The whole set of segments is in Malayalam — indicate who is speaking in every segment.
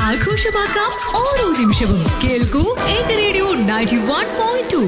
Speaker 1: ആഘോഷമാക്കാം ഓരോ നിമിഷവും കേൾക്കൂ എന്റെ radio ninety one point two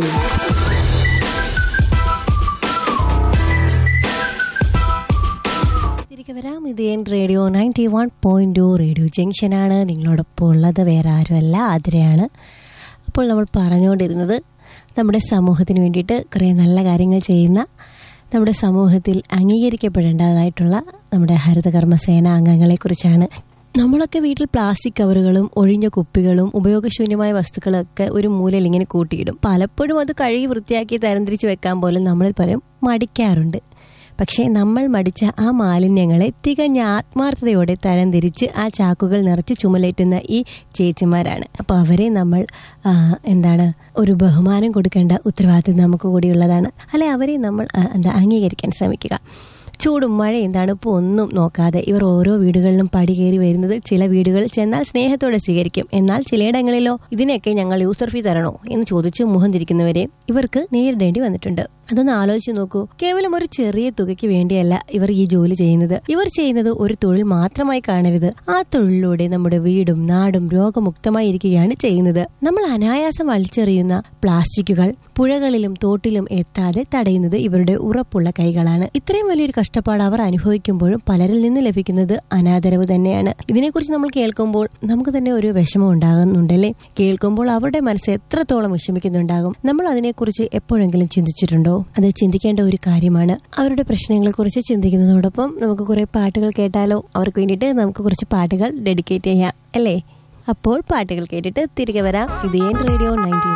Speaker 2: തിരികെ വരാം ഇത് എൻ radio ninety one point two radio ജംഗ്ഷനാണ് നിങ്ങളോടൊപ്പം ഉള്ളത് വേറെ ആരുമല്ല ആതിരയാണ് അപ്പോൾ നമ്മൾ പറഞ്ഞുകൊണ്ടിരുന്നത് നമ്മുടെ സമൂഹത്തിന് വേണ്ടിയിട്ട് കുറേ നല്ല കാര്യങ്ങൾ ചെയ്യുന്ന നമ്മുടെ സമൂഹത്തിൽ അംഗീകരിക്കപ്പെടേണ്ടതായിട്ടുള്ള നമ്മുടെ ഹരിതകർമ്മസേന അംഗങ്ങളെക്കുറിച്ചാണ് നമ്മളൊക്കെ വീട്ടിൽ പ്ലാസ്റ്റിക് കവറുകളും ഒഴിഞ്ഞ കുപ്പികളും ഉപയോഗശൂന്യമായ വസ്തുക്കളൊക്കെ ഒരു മൂലയിൽ ഇങ്ങനെ കൂട്ടിയിടും പലപ്പോഴും അത് കഴുകി വൃത്തിയാക്കി തരംതിരിച്ച് വെക്കാൻ പോലും നമ്മളിൽ പലരും മടിക്കാറുണ്ട് പക്ഷേ നമ്മൾ മടിച്ച ആ മാലിന്യങ്ങളെ തികഞ്ഞ ആത്മാർത്ഥതയോടെ തരംതിരിച്ച് ആ ചാക്കുകൾ നിറച്ച് ചുമലേറ്റുന്ന ഈ ചേച്ചിമാരാണ് അപ്പോൾ അവരെ നമ്മൾ ആ, എന്താണ് ഒരു ബഹുമാനം കൊടുക്കേണ്ട ഉത്തരവാദിത്വം നമുക്ക് കൂടിയുള്ളതാണ് അല്ലെ അവരെ നമ്മൾ ആ, എന്താ അംഗീകരിക്കാൻ ശ്രമിക്കുക ചൂടും മഴയും തണുപ്പും ഒന്നും നോക്കാതെ ഇവർ ഓരോ വീടുകളിലും പടി കയറി വരുന്നത് ചില വീടുകളിൽ ചെന്നാൽ സ്നേഹത്തോടെ സ്വീകരിക്കും എന്നാൽ ചിലയിടങ്ങളിലോ ഇതിനൊക്കെ ഞങ്ങൾ യൂസർ ഫീ തരണോ എന്ന് ചോദിച്ച് മുഖം തിരിക്കുന്നവരെ ഇവർക്ക് നേരിടേണ്ടി വന്നിട്ടുണ്ട് അതൊന്ന് ആലോചിച്ച് നോക്കൂ കേവലം ഒരു ചെറിയ തുകയ്ക്ക് വേണ്ടിയല്ല ഇവർ ഈ ജോലി ചെയ്യുന്നത് ഇവർ ചെയ്യുന്നത് ഒരു തൊഴിൽ മാത്രമായി കാണരുത് ആ തൊഴിലിലൂടെ നമ്മുടെ വീടും നാടും രോഗമുക്തമായി ഇരിക്കുകയാണ് ചെയ്യുന്നത് നമ്മൾ അനായാസം വലിച്ചെറിയുന്ന പ്ലാസ്റ്റിക്കുകൾ പുഴകളിലും തോട്ടിലും എത്താതെ തടയുന്നത് ഇവരുടെ ഉറപ്പുള്ള കൈകളാണ് ഇത്രയും വലിയൊരു കഷ്ടപ്പാട് അവർ അനുഭവിക്കുമ്പോഴും പലരിൽ നിന്ന് ലഭിക്കുന്നത് അനാദരവ് തന്നെയാണ് ഇതിനെക്കുറിച്ച് നമ്മൾ കേൾക്കുമ്പോൾ നമുക്ക് തന്നെ ഒരു വിഷമം ഉണ്ടാകുന്നുണ്ടല്ലേ കേൾക്കുമ്പോൾ അവരുടെ മനസ്സ് എത്രത്തോളം വിഷമിക്കുന്നുണ്ടാകും നമ്മൾ അതിനെക്കുറിച്ച് എപ്പോഴെങ്കിലും ചിന്തിച്ചിട്ടുണ്ടോ അത് ചിന്തിക്കേണ്ട ഒരു കാര്യമാണ് അവരുടെ പ്രശ്നങ്ങളെ കുറിച്ച് ചിന്തിക്കുന്നതോടൊപ്പം നമുക്ക് കുറെ പാട്ടുകൾ കേട്ടാലോ അവർക്ക് വേണ്ടിയിട്ട് നമുക്ക് കുറച്ച് പാട്ടുകൾ ഡെഡിക്കേറ്റ് ചെയ്യാം അല്ലേ അപ്പോൾ പാട്ടുകൾ കേട്ടിട്ട് തിരികെ വരാം ഇത് എൻ റേഡിയോ നയൻറ്റി